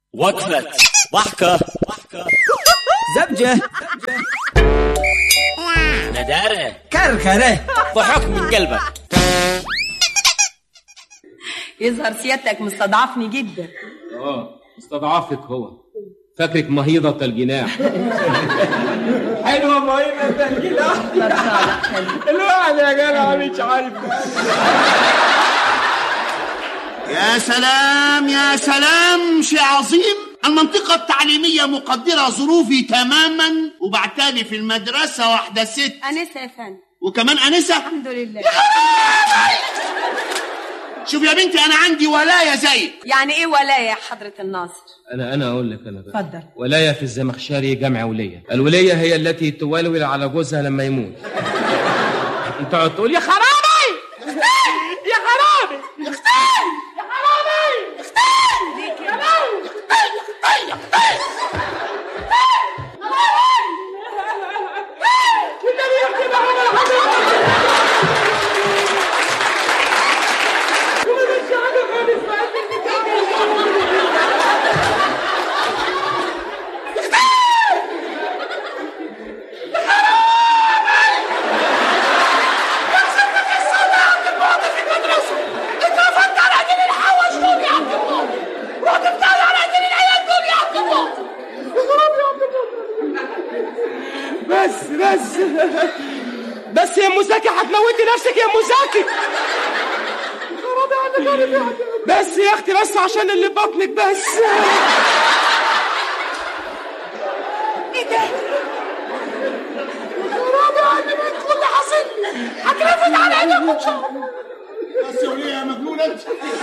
وقفة ضحكة زبجة ندارة كركرة ضحك من قلبك يظهر سيادتك مستضعفني جدا اه استضعفك هو فاكرك مهيضة الجناح حلوة مهمة الجلاح الواحد يا جدع مش عارف يا سلام يا سلام شيء عظيم المنطقة التعليمية مقدرة ظروفي تماما وبعتالي في المدرسة واحدة ست أنسة يا فندم وكمان أنسة الحمد لله شوف يا بنتي أنا عندي ولاية زيك يعني إيه ولاية يا حضرة الناصر أنا أنا أقول لك أنا بقى. اتفضل. ولاية في الزمخشري جمع ولية الولية هي التي تولول على جوزها لما يموت أنت تقعد تقول يا خرابي يا خرابي يا خرابي بس بس بس يا مساكي هتموتي نفسك يا مساكي بس يا اختي بس عشان اللي في بطنك بس إيه ده؟ بس يا وليه يا مجنون أنت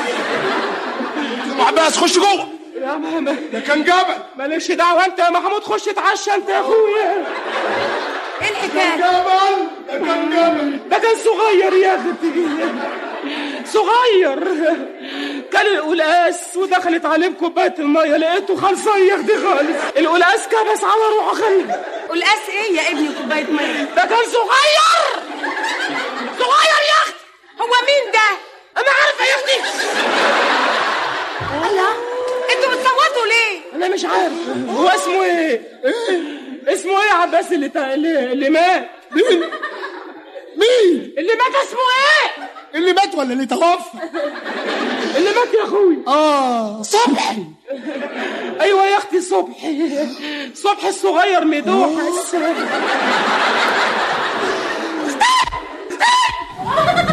عباس خش جوه يا ماما ده كان جبل مالكش دعوه انت يا محمود خش اتعشى انت يا اخويا إيه الحكاية؟ جبل ده كان جبل ده كان صغير يا اختي صغير كان القلقاس ودخلت عليه بكوبايه الميه لقيته خلصان يا اختي خالص القلقاس كبس على روحه خلي قلقاس إيه يا ابني كوباية مية؟ ده كان صغير صغير يا اختي هو مين ده؟ انا عارفه يا اختي الله أنتوا بتصوتوا ليه؟ انا مش عارف هو اسمه ايه اسمه ايه يا عباس اللي تا... اللي, اللي مات مين مين اللي مات اسمه ايه اللي مات ولا اللي توفى اللي مات يا اخوي اه صبحي ايوه يا اختي صبحي صبحي الصغير مدوح